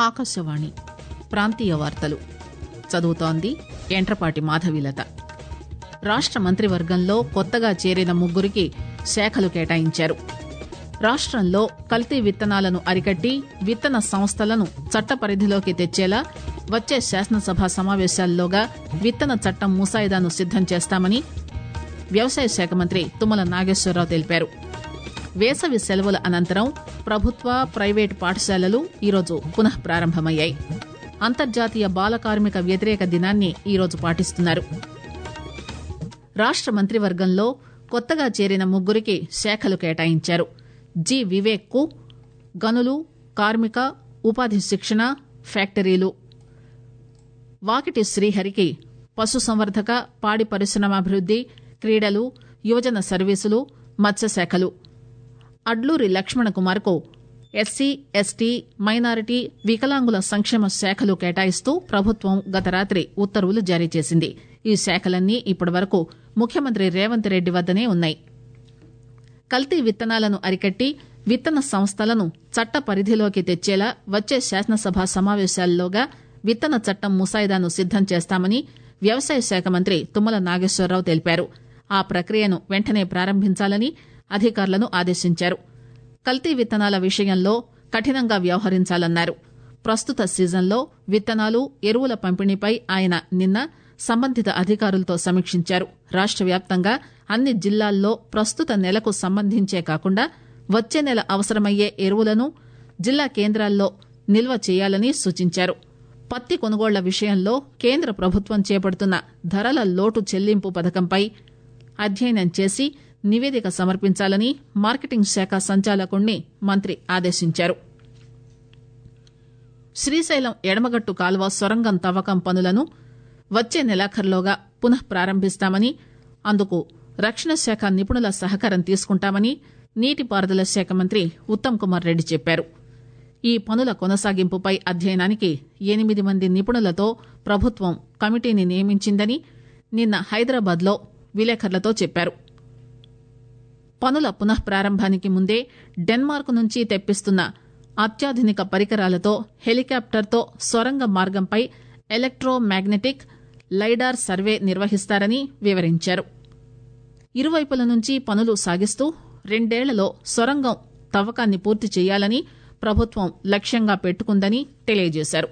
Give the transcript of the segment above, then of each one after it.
ఆకాశవాణి ప్రాంతీయ వార్తలు చదువుతోంది ఎంట్రపాటి మాధవీలత రాష్ట మంత్రివర్గంలో కొత్తగా చేరిన ముగ్గురికి శాఖలు కేటాయించారు రాష్టంలో కల్తీ విత్తనాలను అరికట్టి విత్తన సంస్థలను చట్ట పరిధిలోకి తెచ్చేలా వచ్చే శాసనసభ సమావేశాల్లోగా విత్తన చట్టం ముసాయిదాను సిద్దం చేస్తామని వ్యవసాయ శాఖ మంత్రి తుమ్మల నాగేశ్వరరావు తెలిపారు వేసవి సెలవుల అనంతరం ప్రభుత్వ ప్రైవేటు పాఠశాలలు ఈరోజు పునః ప్రారంభమయ్యాయి అంతర్జాతీయ బాల కార్మిక వ్యతిరేక దినాన్ని ఈరోజు పాటిస్తున్నారు రాష్ట మంత్రివర్గంలో కొత్తగా చేరిన ముగ్గురికి శాఖలు కేటాయించారు జి వివేక్ కు గనులు కార్మిక ఉపాధి శిక్షణ ఫ్యాక్టరీలు వాకిటి శ్రీహరికి పశుసంవర్ధక పాడి పరిశ్రమాభివృద్ది క్రీడలు యువజన సర్వీసులు మత్స్యశాఖలు అడ్లూరి లక్ష్మణ కుమార్కు ఎస్సీ ఎస్టీ మైనారిటీ వికలాంగుల సంక్షేమ శాఖలు కేటాయిస్తూ ప్రభుత్వం గత రాత్రి ఉత్తర్వులు జారీ చేసింది ఈ శాఖలన్నీ ఇప్పటివరకు ముఖ్యమంత్రి రేవంత్ రెడ్డి వద్దనే ఉన్నాయి కల్తీ విత్తనాలను అరికట్టి విత్తన సంస్థలను చట్ట పరిధిలోకి తెచ్చేలా వచ్చే శాసనసభ సమావేశాల్లోగా విత్తన చట్టం ముసాయిదాను సిద్దం చేస్తామని వ్యవసాయ శాఖ మంత్రి తుమ్మల నాగేశ్వరరావు తెలిపారు ఆ ప్రక్రియను వెంటనే ప్రారంభించాలని అధికారులను ఆదేశించారు కల్తీ విత్తనాల విషయంలో కఠినంగా వ్యవహరించాలన్నారు ప్రస్తుత సీజన్లో విత్తనాలు ఎరువుల పంపిణీపై ఆయన నిన్న సంబంధిత అధికారులతో సమీక్షించారు రాష్ట వ్యాప్తంగా అన్ని జిల్లాల్లో ప్రస్తుత నెలకు సంబంధించే కాకుండా వచ్చే నెల అవసరమయ్యే ఎరువులను జిల్లా కేంద్రాల్లో నిల్వ చేయాలని సూచించారు పత్తి కొనుగోళ్ల విషయంలో కేంద్ర ప్రభుత్వం చేపడుతున్న ధరల లోటు చెల్లింపు పథకంపై అధ్యయనం చేసి నివేదిక సమర్పించాలని మార్కెటింగ్ శాఖ సంచాలకుణ్ణి మంత్రి ఆదేశించారు శ్రీశైలం ఎడమగట్టు కాల్వ సొరంగం తవ్వకం పనులను వచ్చే నెలాఖరులోగా పునః ప్రారంభిస్తామని అందుకు రక్షణ శాఖ నిపుణుల సహకారం తీసుకుంటామని నీటిపారుదల శాఖ మంత్రి ఉత్తమ్ కుమార్ రెడ్డి చెప్పారు ఈ పనుల కొనసాగింపుపై అధ్యయనానికి ఎనిమిది మంది నిపుణులతో ప్రభుత్వం కమిటీని నియమించిందని నిన్న హైదరాబాద్లో విలేకరులతో చెప్పారు పనుల పునః ప్రారంభానికి ముందే డెన్మార్క్ నుంచి తెప్పిస్తున్న అత్యాధునిక పరికరాలతో హెలికాప్టర్తో సొరంగ మార్గంపై ఎలక్ట్రో మ్యాగ్నెటిక్ లైడార్ సర్వే నిర్వహిస్తారని వివరించారు ఇరువైపుల నుంచి పనులు సాగిస్తూ రెండేళ్లలో సొరంగం తవ్వకాన్ని పూర్తి చేయాలని ప్రభుత్వం లక్ష్యంగా పెట్టుకుందని తెలియజేశారు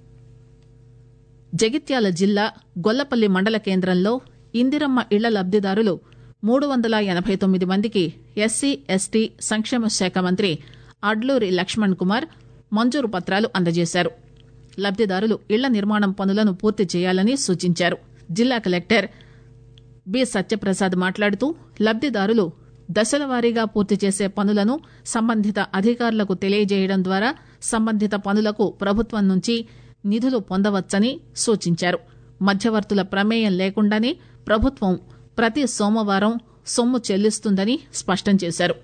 జగిత్యాల జిల్లా గొల్లపల్లి మండల కేంద్రంలో ఇందిరమ్మ ఇళ్ల లబ్దిదారులు మూడు వందల ఎనబై తొమ్మిది మందికి ఎస్సీ ఎస్టీ సంక్షేమ శాఖ మంత్రి అడ్లూరి లక్ష్మణ్ కుమార్ మంజూరు పత్రాలు అందజేశారు లబ్దిదారులు ఇళ్ల నిర్మాణం పనులను పూర్తి చేయాలని సూచించారు జిల్లా కలెక్టర్ బి సత్యప్రసాద్ మాట్లాడుతూ లబ్దిదారులు దశల వారీగా పూర్తి చేసే పనులను సంబంధిత అధికారులకు తెలియజేయడం ద్వారా సంబంధిత పనులకు ప్రభుత్వం నుంచి నిధులు పొందవచ్చని సూచించారు మధ్యవర్తుల ప్రమేయం లేకుండానే ప్రభుత్వం ప్రతి సోమవారం సొమ్ము చెల్లిస్తుందని స్పష్టం చేశారు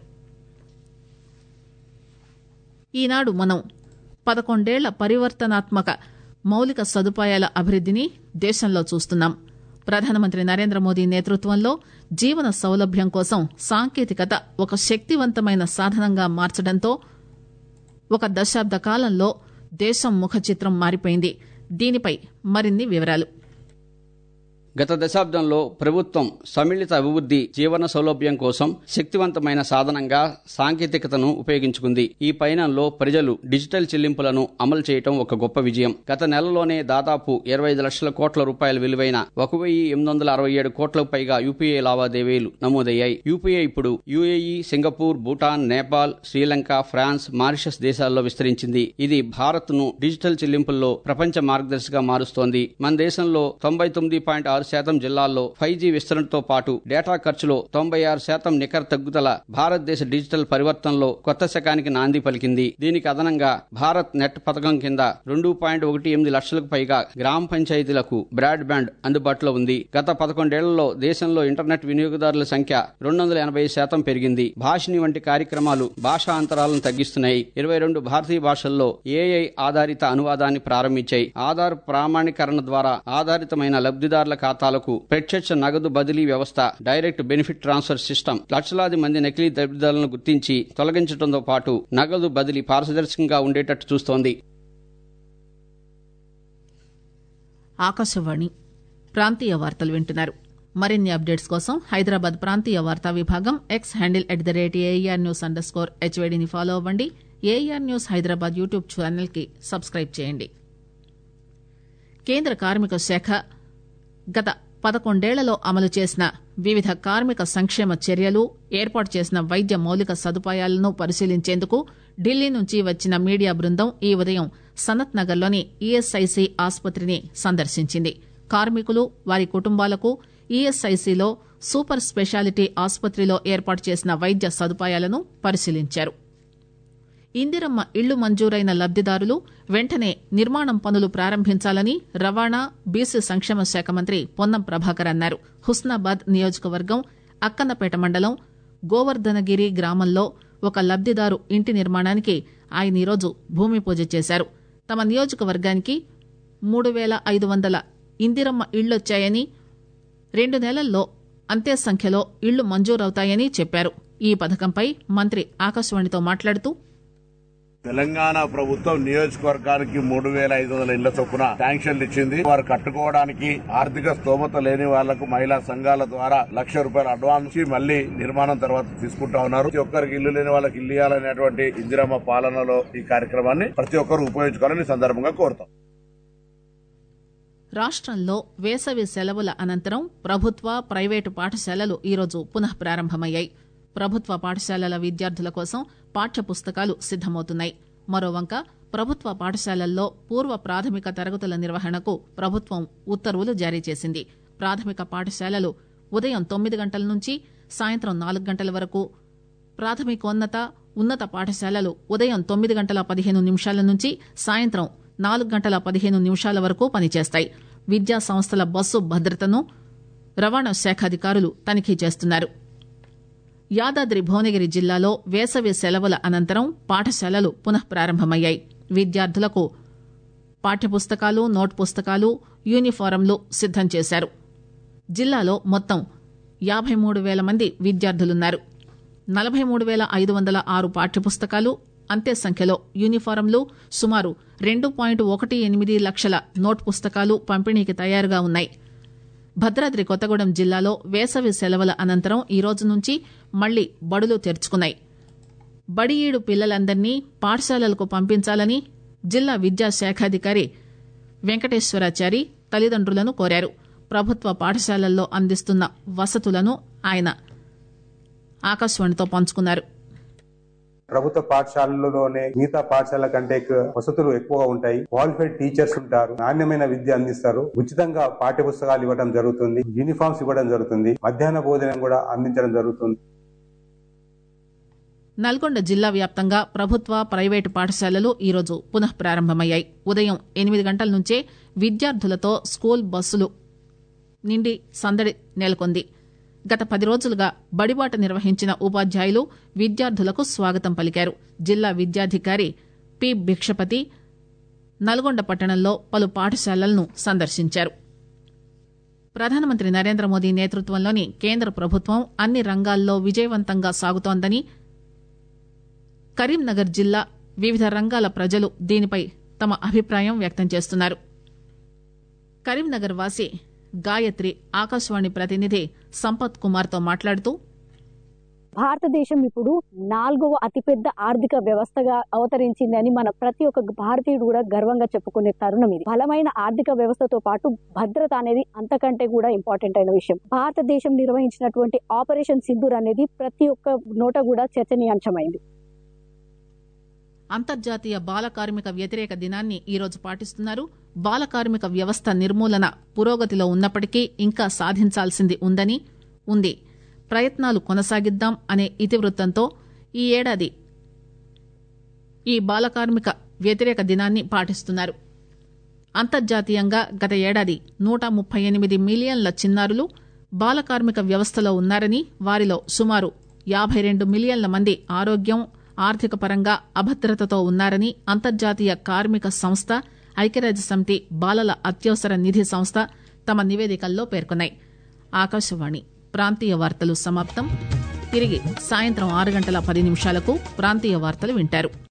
ఈనాడు మనం పదకొండేళ్ల పరివర్తనాత్మక మౌలిక సదుపాయాల అభివృద్దిని దేశంలో చూస్తున్నాం ప్రధానమంత్రి నరేంద్ర మోదీ నేతృత్వంలో జీవన సౌలభ్యం కోసం సాంకేతికత ఒక శక్తివంతమైన సాధనంగా మార్చడంతో ఒక దశాబ్ద కాలంలో దేశం ముఖ చిత్రం మారిపోయింది దీనిపై మరిన్ని వివరాలు గత దశాబ్దంలో ప్రభుత్వం సమ్మిళిత అభివృద్ధి జీవన సౌలభ్యం కోసం శక్తివంతమైన సాధనంగా సాంకేతికతను ఉపయోగించుకుంది ఈ పయనంలో ప్రజలు డిజిటల్ చెల్లింపులను అమలు చేయటం ఒక గొప్ప విజయం గత నెలలోనే దాదాపు ఇరవై ఐదు లక్షల కోట్ల రూపాయల విలువైన ఒక వెయ్యి ఎనిమిది వందల అరవై ఏడు కోట్లకు పైగా యూపీఐ లావాదేవీలు నమోదయ్యాయి యూపీఐ ఇప్పుడు UAE Singapore Bhutan Nepal Sri Lanka France Mauritius దేశాల్లో విస్తరించింది ఇది భారత్ ను డిజిటల్ చెల్లింపుల్లో ప్రపంచ మార్గదర్శిగా మారుస్తోంది మన దేశంలో తొంభై తొమ్మిది పాయింట్ ఆరు శాతం జిల్లాల్లో ఫైవ్ జీ విస్తరణతో పాటు డేటా ఖర్చులో తొంభై ఆరు శాతం నికర తగ్గుదల భారతదేశ డిజిటల్ పరివర్తనలో కొత్త శకానికి నాంది పలికింది దీనికి అదనంగా భారత్ నెట్ పథకం కింద రెండు పాయింట్ ఒకటి ఎనిమిది లక్షలకు పైగా గ్రామ పంచాయతీలకు బ్రాడ్ బ్యాండ్ అందుబాటులో ఉంది గత పదకొండేళ్లలో దేశంలో ఇంటర్నెట్ వినియోగదారుల సంఖ్య రెండు వందల ఎనభై శాతం పెరిగింది భాషిని వంటి కార్యక్రమాలు భాషా అంతరాలను తగ్గిస్తున్నాయి ఇరవై రెండు భారతీయ భాషల్లో ఏఐ ఆధారిత అనువాదాన్ని ప్రారంభించాయి ఆధార్ ప్రామాణీకరణ ద్వారా ఆధారితమైన లబ్ధిదారుల ఖాతాలకు ప్రత్యక్ష నగదు బదిలీ వ్యవస్థ డైరెక్ట్ బెనిఫిట్ ట్రాన్స్ఫర్ సిస్టమ్ లక్షలాది మంది నకిలీ దళితులను గుర్తించి తొలగించడంతో పాటు నగదు బదిలీ పారదర్శకంగా ఉండేటట్టు చూస్తోంది ఆకాశవాణి ప్రాంతీయ వార్తలు వింటున్నారు మరిన్ని అప్డేట్స్ కోసం హైదరాబాద్ ప్రాంతీయ వార్తా విభాగం X handle at the rate AR news under score హెచ్వేడిని ఫాలో అవ్వండి AR news Hyderabad YouTube channel కి సబ్స్క్రైబ్ చేయండి కేంద్ర కార్మిక శాఖ గత పదకొండేళ్లలో అమలు చేసిన వివిధ కార్మిక సంక్షేమ చర్యలు ఏర్పాటు చేసిన వైద్య మౌలిక సదుపాయాలను పరిశీలించేందుకు ఢిల్లీ నుంచి వచ్చిన మీడియా బృందం ఈ ఉదయం సనత్ నగర్లోని ఈఎస్ఐసి ఆసుపత్రిని సందర్శించింది కార్మికులు వారి కుటుంబాలకు ఈఎస్ఐసిలో సూపర్ స్పెషాలిటీ ఆసుపత్రిలో ఏర్పాటు చేసిన వైద్య సదుపాయాలను పరిశీలించారు ఇందిరమ్మ ఇళ్లు మంజూరైన లబ్దిదారులు వెంటనే నిర్మాణం పనులు ప్రారంభించాలని రవాణా బీసీ సంక్షేమ శాఖ మంత్రి పొన్నం ప్రభాకర్ అన్నారు హుస్నాబాద్ నియోజకవర్గం అక్కన్నపేట మండలం గోవర్ధనగిరి గ్రామంలో ఒక లబ్దిదారు ఇంటి నిర్మాణానికి ఆయన ఈరోజు భూమి పూజ చేశారు తమ నియోజకవర్గానికి మూడు పేల ఐదు వందల ఇందిరమ్మ ఇళ్లొచ్చాయని రెండు నెలల్లో అంతే సంఖ్యలో ఇళ్లు మంజూరవుతాయని చెప్పారు ఈ పథకంపై మంత్రి ఆకాశవాణితో మాట్లాడుతూ తెలంగాణ ప్రభుత్వం నియోజకవర్గానికి మూడు వేల ఐదు వందల ఇళ్ల చొప్పున శాంక్షన్లు ఇచ్చింది వారు కట్టుకోవడానికి ఆర్థిక స్తోమత లేని వాళ్లకు మహిళా సంఘాల ద్వారా లక్ష రూపాయల అడ్వాన్స్ ఇచ్చి మళ్లీ నిర్మాణం తర్వాత తీసుకుంటా ఉన్నారు ప్రతి ఒక్కరికి ఇల్లు లేని వాళ్ళకి ఇల్లు ఇవ్వాలనేటువంటి ఇందిరమ్మ పాలనలో ఈ కార్యక్రమాన్ని ప్రతి ఒక్కరు ఉపయోగించుకోవాలని ఈ సందర్భంగా కోరుతాం రాష్టంలో వేసవి సెలవుల అనంతరం ప్రభుత్వ ప్రైవేటు పాఠశాలలు ఈరోజు పునః ప్రారంభమయ్యాయి ప్రభుత్వ పాఠశాలల విద్యార్థుల కోసం పాఠ్య పుస్తకాలు సిద్దమవుతున్నాయి మరోవంక ప్రభుత్వ పాఠశాలల్లో పూర్వ ప్రాథమిక తరగతుల నిర్వహణకు ప్రభుత్వం ఉత్తర్వులు జారీ చేసింది ప్రాథమిక పాఠశాలలు ఉదయం తొమ్మిది గంటల నుంచి సాయంత్రం నాలుగు గంటల వరకు ప్రాథమికోన్నత ఉన్నత పాఠశాలలు ఉదయం తొమ్మిది గంటల పదిహేను నిమిషాల నుంచి సాయంత్రం నాలుగు గంటల పదిహేను నిమిషాల వరకు పనిచేస్తాయి విద్యా సంస్థల బస్సు భద్రతను రవాణా శాఖ అధికారులు తనిఖీ చేస్తున్నారు యాదాద్రి భువనగిరి జిల్లాలో వేసవి సెలవుల అనంతరం పాఠశాలలు పునః ప్రారంభమయ్యాయి విద్యార్థులకు పాఠ్యపుస్తకాలు నోట్ పుస్తకాలు యూనిఫారంలు సిద్దం చేశారు జిల్లాలో మొత్తం యాబై మూడు వేల మంది విద్యార్థులున్నారు నలభై మూడు వేల ఐదు వందల ఆరు పాఠ్యపుస్తకాలు అంతే సంఖ్యలో యూనిఫారంలు సుమారు రెండు పాయింట్ ఒకటి ఎనిమిది లక్షల నోట్ పుస్తకాలు పంపిణీకి తయారుగా ఉన్నాయి భద్రాద్రి కొత్తగూడెం జిల్లాలో వేసవి సెలవుల అనంతరం ఈ రోజు నుంచి మళ్లీ బడులు తెరుచుకున్నాయి బడిఈడు పిల్లలందరినీ పాఠశాలలకు పంపించాలని జిల్లా విద్యాశాఖాధికారి వెంకటేశ్వరాచారి తల్లిదండ్రులను కోరారు ప్రభుత్వ పాఠశాలల్లో అందిస్తున్న వసతులను ఆయన ఆకాశవాణితో పంచుకున్నారు ప్రభుత్వ పాఠశాలలోనే మిగతా పాఠశాల కంటే ఎక్కువ వసతులు ఎక్కువగా ఉంటాయి క్వాలిఫైడ్ టీచర్స్ ఉంటారు నాణ్యమైన విద్య అందిస్తారు ఉచితంగా పాఠ్య పుస్తకాలు ఇవ్వడం జరుగుతుంది యూనిఫామ్స్ ఇవ్వడం జరుగుతుంది మధ్యాహ్న భోజనం కూడా అందించడం జరుగుతుంది నల్గొండ జిల్లా వ్యాప్తంగా ప్రభుత్వ ప్రైవేటు పాఠశాలలు ఈరోజు పునః ప్రారంభమయ్యాయి ఉదయం ఎనిమిది గంటల నుంచే విద్యార్థులతో స్కూల్ బస్సులు నిండి సందడి నెలకొంది గత పది రోజులుగా బడిబాట నిర్వహించిన ఉపాధ్యాయులు విద్యార్థులకు స్వాగతం పలికారు జిల్లా విద్యాధికారి పి భిక్షపతి నల్గొండ పట్టణంలో పలు పాఠశాలలను సందర్శించారు ప్రధానమంత్రి నరేంద్ర మోదీ నేతృత్వంలోని కేంద్ర ప్రభుత్వం అన్ని రంగాల్లో విజయవంతంగా సాగుతోందని కరీంనగర్ జిల్లా వివిధ రంగాల ప్రజలు దీనిపై తమ అభిప్రాయం వ్యక్తం చేస్తున్నారు కరీంనగర్ వాసి గాయత్రి ఆకాశవాణి ప్రతినిధి సంపత్ కుమార్ తో మాట్లాడుతూ భారతదేశం ఇప్పుడు నాలుగవ అతిపెద్ద ఆర్థిక వ్యవస్థగా అవతరించిందని మన ప్రతి ఒక్క భారతీయుడు కూడా గర్వంగా చెప్పుకునే తరుణం ఇది బలమైన ఆర్థిక వ్యవస్థతో పాటు భద్రత అనేది అంతకంటే కూడా ఇంపార్టెంట్ అయిన విషయం భారతదేశం నిర్వహించినటువంటి ఆపరేషన్ సింధూర్ అనేది ప్రతి ఒక్క నోట కూడా చర్చనీయాంశమైంది అంతర్జాతీయ బాల కార్మిక వ్యతిరేక దినాన్ని ఈరోజు పాటిస్తున్నారు బాల కార్మిక వ్యవస్థ నిర్మూలన పురోగతిలో ఉన్నప్పటికీ ఇంకా సాధించాల్సింది ఉందని ఉంది ప్రయత్నాలు కొనసాగిద్దాం అనే ఇతివృత్తంతో ఈ ఏడాది ఈ బాల కార్మిక వ్యతిరేక దినాన్ని పాటిస్తున్నారు అంతర్జాతీయంగా గత ఏడాది నూట ముప్పై ఎనిమిది మిలియన్ల చిన్నారులు బాల కార్మిక వ్యవస్థలో ఉన్నారని వారిలో సుమారు యాభై రెండు మిలియన్ల మంది ఆరోగ్యం ఆర్థిక పరంగా అభద్రతతో ఉన్నారని అంతర్జాతీయ కార్మిక సంస్థ ఐక్యరాజ్య సమితి బాలల అత్యవసర నిధి సంస్థ తమ నివేదికల్లో పేర్కొన్నాయి ఆకాశవాణి ప్రాంతీయ వార్తలు సమాప్తం తిరిగి సాయంత్రం ఆరు గంటల పది నిమిషాలకు ప్రాంతీయ వార్తలు వింటారు